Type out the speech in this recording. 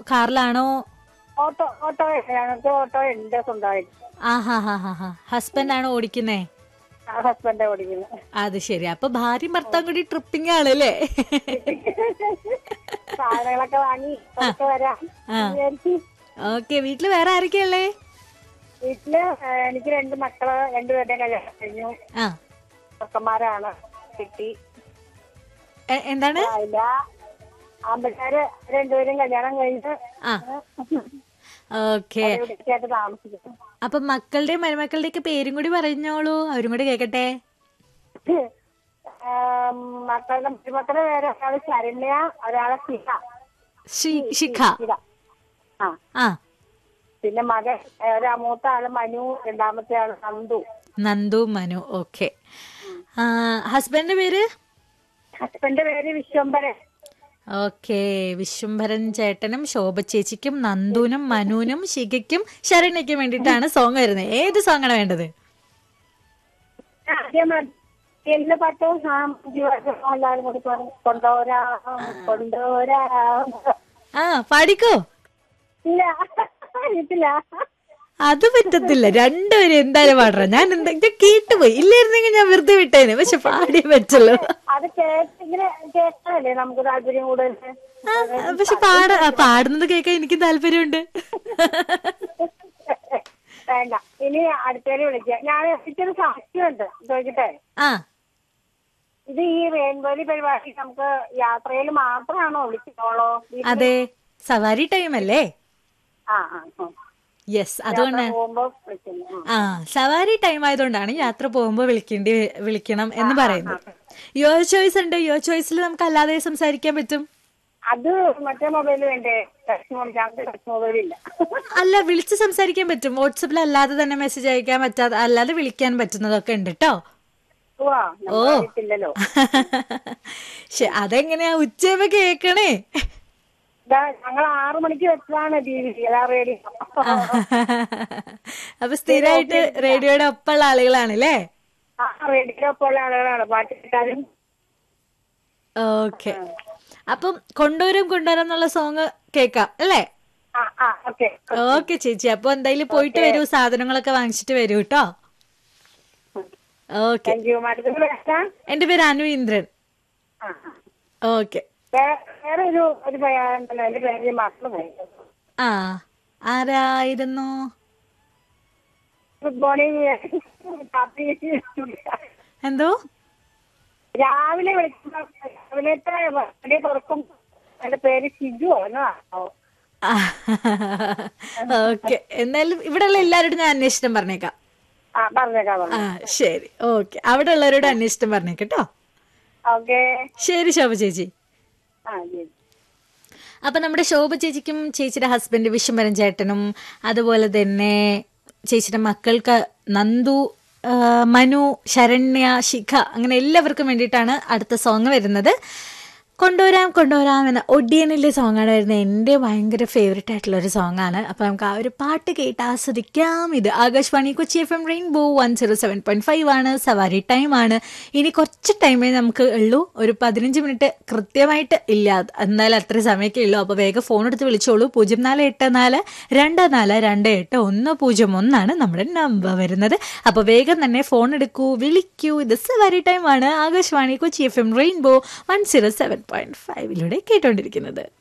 കാറിലാണോ auto auto ഞങ്ങൾക്ക് auto ഉണ്ട് സ്വന്തമായിട്ട് ആ ഹാ ഹാ ഹാ ഹാ ഹസ്ബൻഡ് ആണോ ഓടിക്കുന്നേ ആ ഹസ്ബൻഡ് ഓടിക്കുന്നത് അത് ശരി അപ്പൊ ഭാര്യയും ഭർത്താവും കൂടി ട്രിപ്പിംഗ് ആണല്ലേ സാധനങ്ങളൊക്കെ വാങ്ങി പുറത്ത് വരാം ആ. വിചാരിച്ച് ഓക്കെ വീട്ടില് വേറെ ആരൊക്കെയല്ലേ വീട്ടില് ഏ, എനിക്ക് രണ്ട് മക്കള് രണ്ടുപേരുടെ കല്യാണം കഴിഞ്ഞു ആ ചെറുക്കന്മാരാണ് കിട്ടി എ- എന്താണ് ഇല്ല ആമ്പിള്ളേര് രണ്ടുപേരും കല്യാണം കഴിഞ്ഞ് ആ ഓക്കെ ഇവിടേക്കായിട്ട് താമസിക്കുന്നു അപ്പൊ മക്കളുടെയും മരുമക്കളുടെയും ഒക്കെ പേരും കൂടി പറഞ്ഞോളൂ അവരും കൂടി കേക്കട്ടെ ഏം, മക്കളുടെ മക്കളുടെ പേര് ഒരാള് ശരണ്യ ഒരാളെ ശിഖ ശി- ശിഖ ശിഖ ആ ആ പിന്നെ മകൻ ഏ, ഒരു മൂത്ത ആള് മനു രണ്ടാമത്തെ ആള് നന്ദു നന്ദു മനു ഓക്കെ ഹസ്ബൻഡിന്റെ പേര് ഹസ്ബൻഡിന്റെ പേര് വിശ്വംഭരൻ ഓക്കെ വിശ്വംഭരൻ ചേട്ടനും ശോഭ ചേച്ചിക്കും നന്ദുനും മനുവിനും ശിഖയ്ക്കും ശരണ്യയ്ക്കും വേണ്ടിയിട്ടാണ് സോങ് വരുന്നത് ഏത് സോങ് ആണ് വേണ്ടത് ആദ്യം എല്ലാ പാട്ടും ആ ജീവസം എല്ലാവരും കൂടി പാടും. കൊണ്ടോരാ കൊണ്ടോരാ ആ പാടിക്കോ ഇല്ല ഇല്ല അത് പറ്റത്തില്ല രണ്ടുപേരും എന്തായാലും പാടണം ഞാൻ എന്താ ഞാൻ കേട്ടുപോയി ഇല്ലായിരുന്നെങ്കിൽ ഞാൻ വെറുതെ വിട്ടേനെ പക്ഷെ പാടിയേ പറ്റുള്ളൂ അത് കേട്ട് ഇങ്ങനെ കേൾക്കാനല്ലേ നമുക്ക് താല്പര്യം കൂടുതൽ ആ, പക്ഷെ പാട ആ, പാടുന്നത് കേൾക്കാൻ എനിക്ക് താല്പര്യമുണ്ട് വേണ്ട ഇനി അടുത്തേല് വിളിക്കാം ഞാൻ എനിക്കൊരു സാക്ഷ്യമുണ്ട് ചോദിക്കട്ടെ ആ ഇത് ഈ റെയിൻബോലി പരിപാടി നമുക്ക് യാത്രയിൽ മാത്രമാണോ വിളിക്കുന്നുള്ളൂ അതെ സവാരി ടൈം അല്ലേ ആ ആ ആ. യെസ് അതുകൊണ്ട് യാത്ര പോകുമ്പോ വിളിക്കുന്നു ആ. ആ സവാരി ടൈം ആയതുകൊണ്ടാണ് യാത്ര പോകുമ്പോൾ വിളിക്കേണ്ടി വിളിക്കണം എന്ന് പറയുന്നത് യുവർ ചോയ്സ് ഉണ്ട് യുവർ ചോയ്സിൽ നമുക്ക് അല്ലാതെ സംസാരിക്കാൻ പറ്റും അത് മറ്റേ മൊബൈൽ വേണ്ടേ ടച്ച് മൊബൈൽ ഞങ്ങൾക്ക് ടച്ച് മൊബൈൽ ഇല്ല അല്ല വിളിച്ച് സംസാരിക്കാൻ പറ്റും വാട്സപ്പിൽ അല്ലാതെ തന്നെ മെസ്സേജ് അയക്കാൻ പറ്റാതെ അല്ലാതെ വിളിക്കാൻ പറ്റുന്നതൊക്കെ ഉണ്ട് കേട്ടോ ഉവ്വ, നമുക്ക് അറിയത്തില്ലല്ലോ പക്ഷെ അതെങ്ങനെയാ ഉച്ചയമ്മ കേക്കണേ ഇതാ ഞങ്ങൾ ആറു മണിക്ക് വെച്ചതാണ് ടി വി അതാ റേഡിയോ അപ്പൊ സ്ഥിരമായിട്ട് റേഡിയോയുടെ ഒപ്പമുള്ള ആളുകളാണല്ലേ ആ റേഡിയോ ഒപ്പമുള്ള ആളുകളാണ് പാട്ട് കേട്ടാലും ഓക്കെ അപ്പം കൊണ്ടുവരും കൊണ്ടുവരാം എന്നുള്ള സോങ് കേക്കാം അല്ലേ ആ ആ ഓക്കെ ഓക്കെ ചേച്ചി അപ്പൊ എന്തായാലും പോയിട്ട് വരൂ സാധനങ്ങളൊക്കെ വാങ്ങിച്ചിട്ട് വരൂ കേട്ടോ ഓക്കെ താങ്ക് യു മാഡത്തിന് വേണ്ട എന്റെ പേര് അനു ഇന്ദ്രൻ ആ ഓക്കെ വേ- വേറെ ഒരു ഒരു പയ്യനുണ്ടല്ലോ എന്റെ പേര് മറന്നു പോയി ആ ആരായിരുന്നു ഗുഡ് മോർണിംഗ് കാപ്പി എന്തോ രാവിലെ വിളിക്കുമ്പോ രാവിലത്തെ വണ്ടി തുറക്കും എന്റെ പേര് ഷിജു എന്നോ ഓക്കെ എന്നാലും ഇവിടെയുള്ള എല്ലാവരോടും ഞാൻ അന്വേഷണം പറഞ്ഞേക്കാം ആ പറഞ്ഞേക്കാം ആ പറഞ്ഞു ശരി ഓക്കെ അവിടെ ഉള്ളവരോട് അന്വേഷണം പറഞ്ഞേക്കട്ടോ ഓക്കെ ശരി ശോഭ ചേച്ചി ആ ശരി അപ്പൊ നമ്മുടെ ശോഭ ചേച്ചിക്കും ചേച്ചിയുടെ ഹസ്ബൻഡ് വിശ്വംഭരൻ ചേട്ടനും അതുപോലെ തന്നെ ചേച്ചിയുടെ മക്കൾക്ക് നന്ദു ആ, മനു ശരണ്യ ശിഖ അങ്ങനെ എല്ലാവർക്കും വേണ്ടിയിട്ടാണ് അടുത്ത സോങ് വരുന്നത് കൊണ്ടുവരാം കൊണ്ടുവരാം എന്ന ഒഡിയനിലെ സോങ്ങാണ് വരുന്നത് എൻ്റെ ഭയങ്കര ഫേവററ്റ് ആയിട്ടുള്ള ഒരു സോങ്ങാണ് അപ്പോൾ നമുക്ക് ആ ഒരു പാട്ട് കേട്ട് ആസ്വദിക്കാം ഇത് Akashvani Kochi F M rainbow one zero seven point five ആണ് സവാരി ടൈം ആണ് ഇനി കുറച്ച് ടൈമേ നമുക്ക് ഉള്ളൂ ഒരു പതിനഞ്ച് മിനിറ്റ് കൃത്യമായിട്ട് ഇല്ല എന്നാലും അത്ര സമയമൊക്കെ ഉള്ളൂ അപ്പോൾ വേഗം ഫോൺ എടുത്ത് വിളിച്ചോളൂ പൂജ്യം നാല് എട്ട് നാല് രണ്ട് നാല് രണ്ട് എട്ട് ഒന്ന് പൂജ്യം ഒന്നാണ് നമ്മുടെ നമ്പർ വരുന്നത് അപ്പോൾ വേഗം തന്നെ ഫോൺ എടുക്കൂ വിളിക്കൂ ഇത് സവാരി ടൈം ആണ് Akashvani Kochi F M rainbow one zero seven point ഫൈവിലൂടെ കേട്ടോണ്ടിരിക്കുന്നത്